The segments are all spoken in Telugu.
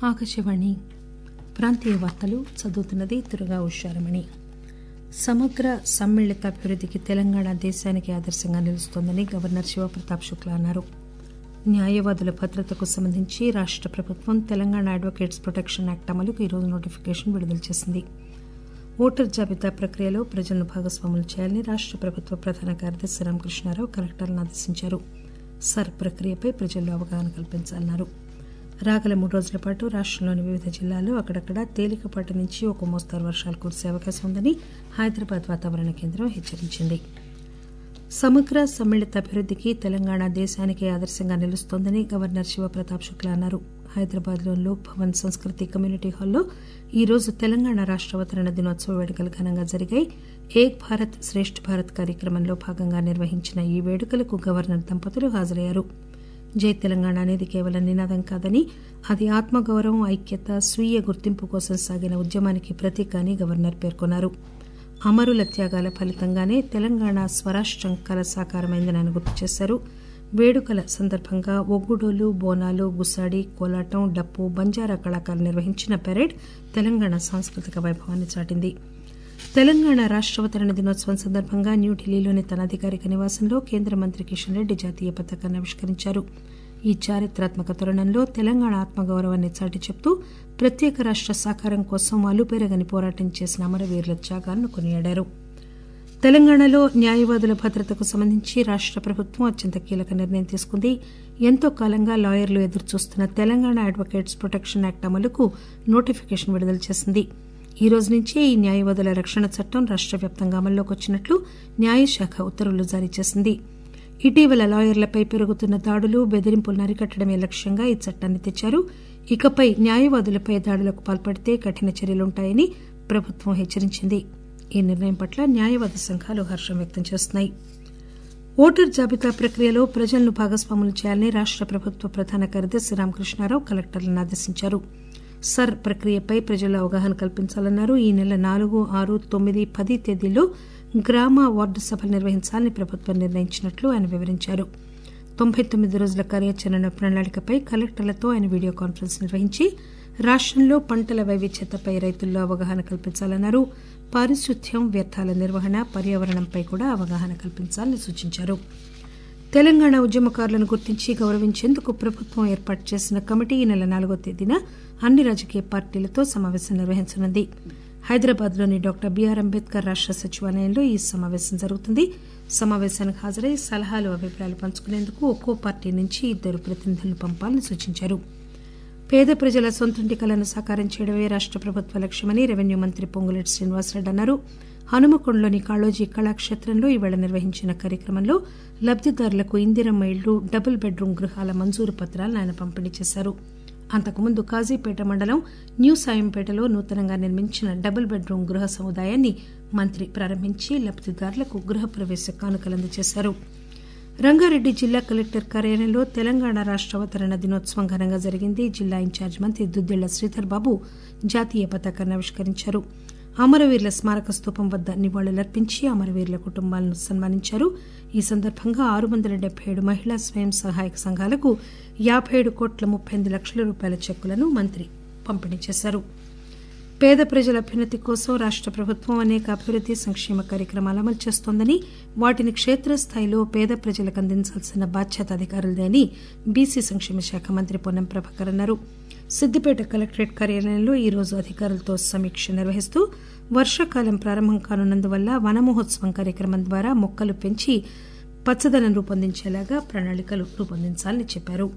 ఆకాశవాణి ప్రాంతీయ వార్తలు చదువుతున్నది దుర్గా ఉషారమణి సమగ్ర సమ్మిళిత అభివృద్దికి తెలంగాణ దేశానికి ఆదర్శంగా నిలుస్తోందని గవర్నర్ శివప్రతాప్ శుక్లా అన్నారు న్యాయవాదుల భద్రతకు సంబంధించి రాష్ట ప్రభుత్వం తెలంగాణ అడ్వకేట్స్ ప్రొటెక్షన్ యాక్ట్ అమలుకు ఈరోజు నోటిఫికేషన్ విడుదల చేసింది ఓటర్ జాబితా ప్రక్రియలో ప్రజలను భాగస్వాములు చేయాలని రాష్ట ప్రభుత్వ ప్రధాన కార్యదర్శి రామకృష్ణారావు కలెక్టర్లను ఆదేశించారు సర్ ప్రక్రియపై ప్రజల్లో అవగాహన కల్పించాలన్నారు రాగల మూడు రోజుల పాటు రాష్టంలోని వివిధ జిల్లాల్లో అక్కడక్కడ తేలికపాటి నుంచి ఒక మోస్తరు వర్షాలు కురిసే అవకాశం ఉందని హైదరాబాద్ వాతావరణ కేంద్రం హెచ్చరించింది సమగ్ర సమ్మిళిత అభివృద్దికి తెలంగాణ దేశానికి ఆదర్శంగా నిలుస్తోందని గవర్నర్ శివప్రతాప్ శుక్లా అన్నారు హైదరాబాద్ లోని లోక్ భవన్ సంస్కృతి కమ్యూనిటీ హాల్లో ఈ రోజు తెలంగాణ రాష్ట అవతరణ దినోత్సవ వేడుకలు ఘనంగా జరిగాయి ఏక్ భారత్ శ్రేష్ఠ భారత్ కార్యక్రమంలో భాగంగా నిర్వహించిన ఈ వేడుకలకు గవర్నర్ దంపతులు హాజరయ్యారు జై తెలంగాణ అనేది కేవలం నినాదం కాదని అది ఆత్మగౌరవం ఐక్యత స్వీయ గుర్తింపు కోసం సాగిన ఉద్యమానికి ప్రతీక అని గవర్నర్ పేర్కొన్నారు అమరుల త్యాగాల ఫలితంగానే తెలంగాణ స్వరాష్టం కల సాకారమైందని ఆయన గుర్తు చేశారు వేడుకల సందర్భంగా ఒగ్గుడోలు బోనాలు గుసాడి కోలాటం డప్పు బంజారా కళాకారులు నిర్వహించిన పెరేడ్ తెలంగాణ సాంస్కృతిక వైభవాన్ని చాటింది తెలంగాణ రాష్టావతరణ దినోత్సవం సందర్భంగా న్యూఢిల్లీలోని తన అధికారిక నివాసంలో కేంద్ర మంత్రి కిషన్ రెడ్డి జాతీయ పతాకాన్ని ఆవిష్కరించారు ఈ చారిత్రాత్మక తరుణంలో తెలంగాణ ఆత్మగౌరవాన్ని చాటి చెప్తూ ప్రత్యేక రాష్ట సాకారం కోసం అలుపెరగని పోరాటం చేసిన అమరవీరుల త్యాగాలను కొనియాడారు తెలంగాణలో న్యాయవాదుల భద్రతకు సంబంధించి రాష్ట ప్రభుత్వం అత్యంత కీలక నిర్ణయం తీసుకుంది ఎంతో కాలంగా లాయర్లు ఎదురుచూస్తున్న తెలంగాణ అడ్వకేట్స్ ప్రొటెక్షన్ యాక్ట్ అమలుకు నోటిఫికేషన్ విడుదల చేసింది ఈ రోజు నుంచే ఈ న్యాయవాదుల రక్షణ చట్టం రాష్ట వ్యాప్తంగా అమల్లోకి వచ్చినట్లు న్యాయశాఖ ఉత్తర్వులు జారీ చేసింది ఇటీవల లాయర్లపై పెరుగుతున్న దాడులు బెదిరింపులను అరికట్టడమే లక్ష్యంగా ఈ చట్టాన్ని తెచ్చారు ఇకపై న్యాయవాదులపై దాడులకు పాల్పడితే కఠిన చర్యలుంటాయని ప్రభుత్వం హెచ్చరించింది ఈ నిర్ణయం పట్ల న్యాయవాద సంఘాలు హర్షం వ్యక్తం చేస్తున్నాయి ఓటర్ జాబితా ప్రక్రియలో ప్రజలను భాగస్వాములు చేయాలని రాష్ట ప్రభుత్వ ప్రధాన కార్యదర్శి రామకృష్ణారావు కలెక్టర్లను ఆదేశించారు సర్ ప్రక్రియపై ప్రజల్లో అవగాహన కల్పించాలన్నారు ఈ నెల నాలుగు ఆరు తొమ్మిది పది తేదీల్లో గ్రామ వార్డు సభలు నిర్వహించాలని ప్రభుత్వం నిర్ణయించినట్లు ఆయన వివరించారు తొంభై తొమ్మిది రోజుల కార్యాచరణ ప్రణాళికపై కలెక్టర్లతో ఆయన వీడియో కాన్ఫరెన్స్ నిర్వహించి రాష్టంలో పంటల వైవిధ్యతపై రైతుల్లో అవగాహన కల్పించాలన్నారు పారిశుద్ధ్యం వ్యర్థాల నిర్వహణ పర్యావరణంపై కూడా అవగాహన కల్పించాలని సూచించారు తెలంగాణ ఉద్యమకారులను గుర్తించి గౌరవించేందుకు ప్రభుత్వం ఏర్పాటు చేసిన కమిటీ ఈ నెల నాలుగో తేదీన అన్ని రాజకీయ పార్టీలతో సమావేశం నిర్వహించనుంది హైదరాబాద్ లోని డాక్టర్ బీఆర్ అంబేద్కర్ రాష్ట సచివాలయంలో ఈ సమావేశం జరుగుతుంది సమావేశానికి హాజరై సలహాలు అభిప్రాయాలు పంచుకునేందుకు ఒక్కో పార్టీ నుంచి ఇద్దరు ప్రతినిధులను పంపాలని సూచించారు పేద ప్రజల సొంతంటి కలను సాకారం చేయడమే రాష్ట ప్రభుత్వ లక్ష్యమని రెవెన్యూ మంత్రి పొంగులేటి శ్రీనివాసరెడ్డి అన్నారు హనుమకొండలోని కాళోజీ కళాక్షేత్రంలో ఈవేళ నిర్వహించిన కార్యక్రమంలో లబ్దిదారులకు ఇందిరమ్మ ఇళ్లు డబుల్ బెడ్రూమ్ గృహాల మంజూరు పత్రాలను ఆయన పంపిణీ చేశారు అంతకుముందు కాజీపేట మండలం న్యూ సాయంపేటలో నూతనంగా నిర్మించిన డబుల్ బెడ్రూమ్ గృహ సముదాయాన్ని మంత్రి ప్రారంభించి లబ్దిదారులకు గృహప్రవేశ కానుకలు అందజేశారు రంగారెడ్డి జిల్లా కలెక్టర్ కార్యాలయంలో తెలంగాణ రాష్ట అవతరణ దినోత్సవం ఘనంగా జరిగింది జిల్లా ఇన్ఛార్జ్ మంత్రి దుద్దిళ్ల శ్రీధర్ బాబు జాతీయ పతాకాన్ని ఆవిష్కరించారు అమరవీరుల స్మారక స్తూపం వద్ద నివాళులర్పించి అమరవీరుల కుటుంబాలను సన్మానించారు ఈ సందర్భంగా ఆరు వందల డెబ్బై ఏడు మహిళా స్వయం సహాయక సంఘాలకు యాబై ఏడు కోట్ల ముప్పై ఎనిమిది లక్షల రూపాయల చెక్కులను మంత్రి పంపిణీ చేశారు పేద ప్రజల అభ్యున్నతి కోసం రాష్ట ప్రభుత్వం అనేక అభివృద్ది సంక్షేమ కార్యక్రమాలు అమలు చేస్తోందని వాటిని క్షేత్రస్థాయిలో పేద ప్రజలకు అందించాల్సిన బాధ్యత అధికారులదే అని బీసీ సంక్షేమ శాఖ మంత్రి పొన్నం ప్రభాకర్ అన్నారు సిద్దిపేట కలెక్టరేట్ కార్యాలయంలో ఈ రోజు అధికారులతో సమీక్ష నిర్వహిస్తూ వర్షాకాలం ప్రారంభం కానున్నందువల్ల వన మహోత్సవం కార్యక్రమం ద్వారా మొక్కలు పెంచి పచ్చదనం రూపొందించేలాగా ప్రణాళికలు రూపొందించాలని చెప్పారు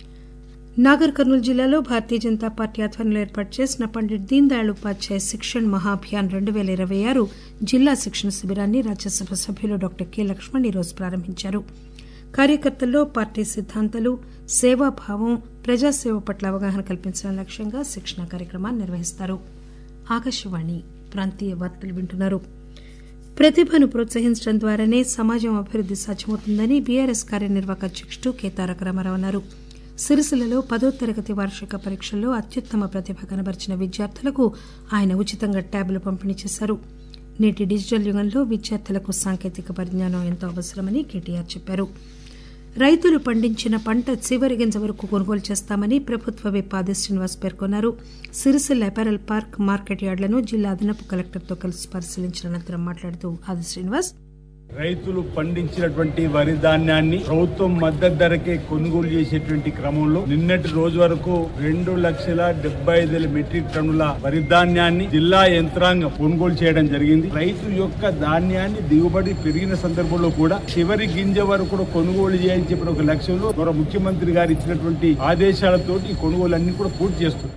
నాగర్ కర్నూలు జిల్లాలో భారతీయ జనతా పార్టీ ఆధ్వర్యంలో ఏర్పాటు చేసిన పండిట్ దీన్ దయాళ్ ఉపాధ్యాయ శిక్షణ్ మహాభియాన్ రెండు పేల ఇరవై ఆరు జిల్లా శిక్షణ శిబిరాన్ని రాజ్యసభ సభ్యులు డాక్టర్ కె లక్ష్మణ్ ఈరోజు ప్రారంభించారు కార్యకర్తల్లో పార్టీ సిద్దాంతాలు సేవాభావం ప్రజాసేవ పట్ల అవగాహన కల్పించడం లక్ష్యంగా శిక్షణ కార్యక్రమాన్ని నిర్వహిస్తారు ఆకాశవాణి ప్రాంతీయ వార్తలు వింటున్నారు ప్రతిభను ప్రోత్సహించడం ద్వారానే సమాజం అభివృద్ది సాధ్యమవుతుందని బీఆర్ఎస్ కార్యనిర్వాహక అధ్యకుడు కె తారక రామారావు అన్నారు సిరిసిల్లలో పదో తరగతి వార్షిక పరీక్షల్లో అత్యుత్తమ ప్రతిభ కనబరిచిన విద్యార్థులకు ఆయన ఉచితంగా ట్యాబ్లు పంపిణీ చేశారు నేటి డిజిటల్ యుగంలో విద్యార్థులకు సాంకేతిక పరిజ్ఞానం ఎంతో అవసరమని కేటీఆర్ చెప్పారు రైతులు పండించిన పంట చివరి గింజ వరకు కొనుగోలు చేస్తామని ప్రభుత్వ విప్ ఆది శ్రీనివాస్ పేర్కొన్నారు సిరిసిల్ల అపారల్ పార్క్ మార్కెట్ యార్డులను జిల్లా అదనపు కలెక్టర్తో కలిసి పరిశీలించిన అనంతరం మాట్లాడుతూ ఆది శ్రీనివాస్ రైతులు పండించినటువంటి వరి ధాన్యాన్ని ప్రభుత్వం మద్దతు ధరకే కొనుగోలు చేసేటువంటి క్రమంలో నిన్నటి రోజు వరకు రెండు లక్షల డెబ్బై ఐదు వేల మెట్రిక్ టన్నుల వరి ధాన్యాన్ని జిల్లా యంత్రాంగం కొనుగోలు చేయడం జరిగింది రైతు యొక్క ధాన్యాన్ని దిగుబడి పెరిగిన సందర్భంలో కూడా చివరి గింజ వరకు కూడా కొనుగోలు చేయాలని చెప్పిన ఒక లక్ష్యంలో గౌరవ ముఖ్యమంత్రి గారు ఇచ్చినటువంటి ఆదేశాలతో ఈ కొనుగోలన్నీ కూడా పూర్తి చేస్తున్నారు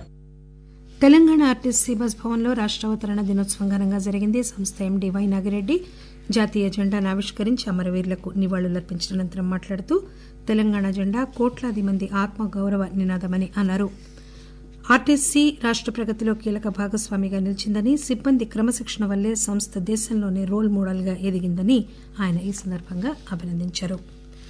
తెలంగాణ ఆర్టీసీ బస్ భవన్లో రాష్ట్ర అవతరణ దినోత్సవం ఘనంగా జరిగింది సంస్థ ఎండీ వై నాగిరెడ్డి జాతీయ జెండాను ఆవిష్కరించి అమరవీరులకు నివాళులర్పించిన అనంతరం మాట్లాడుతూ తెలంగాణ జెండా కోట్లాది మంది ఆత్మ గౌరవ నినాదమని అన్నారు ఆర్టీసీ రాష్ట్ర ప్రగతిలో కీలక భాగస్వామిగా నిలిచిందని సిబ్బంది క్రమశిక్షణ వల్లే సంస్థ దేశంలోనే రోల్ మోడల్గా ఎదిగిందని ఆయన ఈ సందర్భంగా అభినందించారు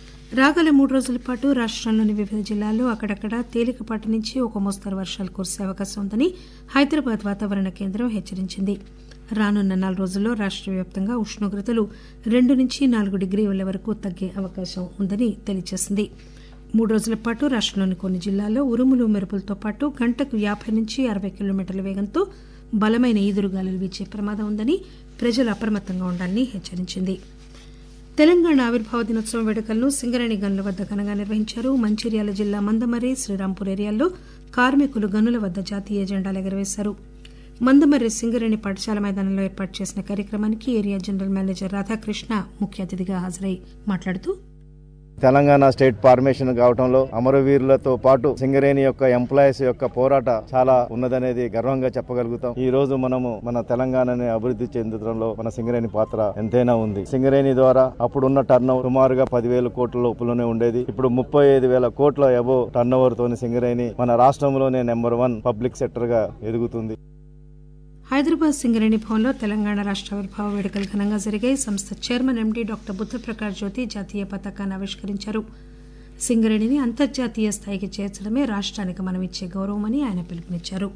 రాగల మూడు రోజుల పాటు రాష్టంలోని వివిధ జిల్లాల్లో అక్కడక్కడ తేలికపాటి నుంచి ఒక మోస్తరు వర్షాలు కురిసే అవకాశం ఉందని హైదరాబాద్ వాతావరణ కేంద్రం హెచ్చరించింది రానున్న నాలుగు రోజుల్లో రాష్ట వ్యాప్తంగా ఉష్ణోగ్రతలు రెండు నుంచి నాలుగు డిగ్రీల వరకు తగ్గే అవకాశం ఉందని తెలియజేసింది మూడు రోజుల పాటు రాష్టంలోని కొన్ని జిల్లాల్లో ఉరుములు మెరుపులతో పాటు గంటకు యాభై నుంచి అరవై కిలోమీటర్ల వేగంతో బలమైన ఈదురుగాలులు వీచే ప్రమాదం ఉందని ప్రజలు అప్రమత్తంగా ఉండాలని హెచ్చరించింది తెలంగాణ ఆవిర్భావ దినోత్సవం వేడుకలను సింగరేణి గనుల వద్ద ఘనంగా నిర్వహించారు మంచిర్యాల జిల్లా మందమర్రి శ్రీరాంపూర్ ఏరియాల్లో కార్మికులు గనుల వద్ద జాతీయ జెండాలు ఎగరవేశారు మందమర్రి సింగరేణి పాఠశాల మైదానంలో ఏర్పాటు చేసిన కార్యక్రమానికి ఏరియా జనరల్ మేనేజర్ రాధాకృష్ణ ముఖ్య అతిథిగా హాజరై మాట్లాడుతూ తెలంగాణ స్టేట్ ఫార్మేషన్ కావడంలో అమరవీరులతో పాటు సింగరేణి యొక్క ఎంప్లాయీస్ యొక్క పోరాట చాలా ఉన్నదనేది గర్వంగా చెప్పగలుగుతాం ఈ రోజు మనము మన తెలంగాణని అభివృద్ధి చెందడంలో మన సింగరేణి పాత్ర ఎంతైనా ఉంది సింగరేణి ద్వారా అప్పుడున్న టర్న్ సుమారుగా పదివేల కోట్ల లోపులోనే ఉండేది ఇప్పుడు ముప్పై ఐదు వేల కోట్ల ఎబో టర్న్ ఓవర్ తోని సింగరేణి మన రాష్ట్రంలోనే నెంబర్ వన్ పబ్లిక్ సెక్టర్ గా ఎదుగుతుంది హైదరాబాద్ సింగరేణి భవన్లో తెలంగాణ రాష్ట్ర ఆవిర్భావ వేడుకలు ఘనంగా జరిగాయి సంస్థ chairman MD doctor Buddhaprakash Jyoti జాతీయ పతాకాన్ని ఆవిష్కరించారు సింగరేణిని అంతర్జాతీయ స్థాయికి చేర్చడమే రాష్ట్రానికి మనం ఇచ్చే గౌరవమని ఆయన పిలుపునిచ్చారు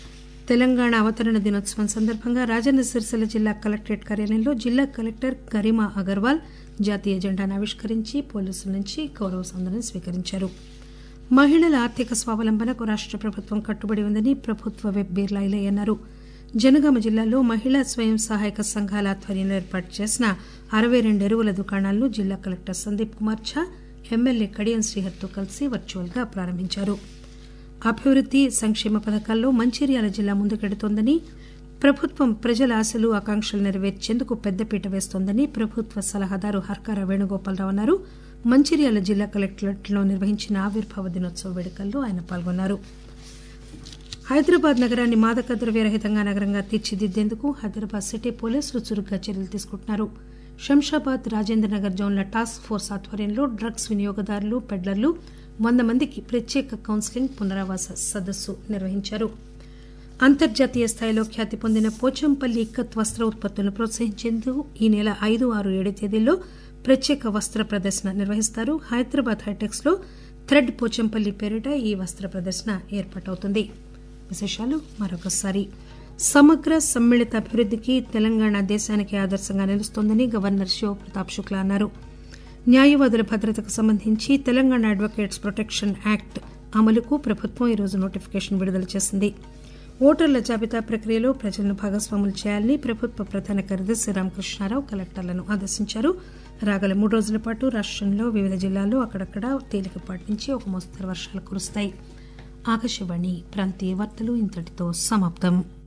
తెలంగాణ అవతరణ దినోత్సవం సందర్భంగా రాజన్న సిరిసిల్ల జిల్లా కలెక్టరేట్ కార్యాలయంలో జిల్లా కలెక్టర్ గరిమా అగర్వాల్ జాతీయ జెండాను ఆవిష్కరించి పోలీసుల నుంచి గౌరవ సందనం స్వీకరించారు మహిళల ఆర్థిక స్వావలంబనకు రాష్ట్ర ప్రభుత్వం కట్టుబడి ఉందని ప్రభుత్వ వెబ్ బీర్లా ఇలయ్య అన్నారు జనగామ జిల్లాలో మహిళా స్వయం సహాయక సంఘాల ఆధ్వర్యంలో ఏర్పాటు చేసిన అరవై రెండు ఎరువుల దుకాణాలను జిల్లా కలెక్టర్ సందీప్ కుమార్ ఝా ఎమ్మెల్యే కడియం శ్రీహర్తో కలిసి వర్చువల్ గా ప్రారంభించారు అభివృద్ది సంక్షేమ పథకాల్లో మంచిర్యాల జిల్లా ముందుకెడుతోందని ప్రభుత్వం ప్రజల ఆశలు ఆకాంక్షలు నెరవేర్చేందుకు పెద్దపీట వేస్తోందని ప్రభుత్వ సలహాదారు హర్కార వేణుగోపాలరావు అన్నారు మంచిర్యాల జిల్లా కలెక్టరేట్లో నిర్వహించిన ఆవిర్భావ దినోత్సవ వేడుకల్లో ఆయన పాల్గొన్నారు హైదరాబాద్ నగరాన్ని మాదక ద్రవ్యరహితంగా నగరంగా తీర్చిదిద్దేందుకు హైదరాబాద్ సిటీ పోలీసులు చురుగ్గా చర్యలు తీసుకుంటున్నారు శంషాబాద్ రాజేంద్ర నగర్ జోన్ల టాస్క్ ఫోర్స్ ఆధ్వర్యంలో డ్రగ్స్ వినియోగదారులు పెడ్లర్లు వంద మందికి ప్రత్యేక కౌన్సిలింగ్ పునరావాస సదస్సు నిర్వహించారు అంతర్జాతీయ స్థాయిలో ఖ్యాతి పొందిన పోచంపల్లి ఇక్కత్ వస్త్ర ఉత్పత్తులను ప్రోత్సహించేందుకు ఈ నెల ఐదు ఆరు ఏడు తేదీల్లో ప్రత్యేక వస్త్ర ప్రదర్శన నిర్వహిస్తారు హైదరాబాద్ హైటెక్స్ లో థ్రెడ్ పోచంపల్లి పేరిట ఈ వస్త్ర ప్రదర్శన ఏర్పాటవుతుంది విశేషాలు మరొకసారి సమగ్ర సమ్మిళిత అభివృద్దికి తెలంగాణ దేశానికి ఆదర్శంగా నిలుస్తోందని గవర్నర్ శివప్రతాప్ శుక్లా అన్నారు న్యాయవాదుల భద్రతకు సంబంధించి తెలంగాణ అడ్వకేట్స్ ప్రొటెక్షన్ యాక్ట్ అమలుకు ప్రభుత్వం ఈరోజు నోటిఫికేషన్ విడుదల చేసింది ఓటర్ల జాబితా ప్రక్రియలో ప్రజలను భాగస్వాములు చేయాలని ప్రభుత్వ ప్రధాన కార్యదర్శి రామకృష్ణారావు కలెక్టర్లను ఆదేశించారు రాగల మూడు రోజుల పాటు రాష్టంలో వివిధ జిల్లాల్లో అక్కడక్కడ తేలికపాటి నుంచి ఒక మోస్తరు వర్షాలు కురుస్తాయి ఆకాశవాణి ప్రాంతీయ వార్తలు ఇంతటితో సమాప్తం